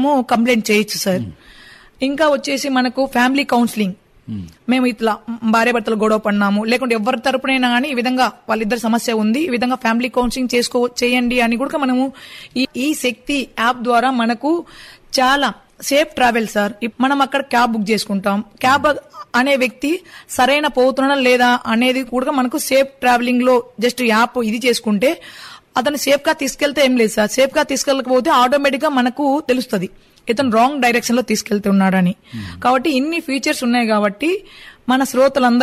మనము కంప్లైంట్ చేయొచ్చు సార్ ఇంకా వచ్చేసి మనకు ఫ్యామిలీ కౌన్సిలింగ్ మేము ఇట్లా భార్య భర్తలు గొడవ పడినాము లేకుంటే ఎవరి తరపునైనా కానీ ఈ విధంగా వాళ్ళిద్దరి సమస్య ఉంది ఈ విధంగా ఫ్యామిలీ కౌన్సిలింగ్ చేసుకో చేయండి అని కూడా మనము ఈ ఈ శక్తి యాప్ ద్వారా మనకు చాలా సేఫ్ ట్రావెల్ సార్ ఇప్ మనం అక్కడ క్యాబ్ బుక్ చేసుకుంటాం క్యాబ్ అనే వ్యక్తి సరైన పోతున్నాడా లేదా అనేది కూడా మనకు సేఫ్ ట్రావెలింగ్ లో జస్ట్ యాప్ ఇది చేసుకుంటే అతను సేఫ్ గా తీసుకెళ్తే ఏం లేదు సార్ సేఫ్ గా తీసుకెళ్ళకపోతే ఆటోమేటిక్ గా మనకు తెలుస్తుంది ఇతను రాంగ్ డైరెక్షన్ లో తీసుకెళ్తున్నాడని కాబట్టి ఇన్ని ఫీచర్స్ ఉన్నాయి కాబట్టి మన శ్రోతలందరూ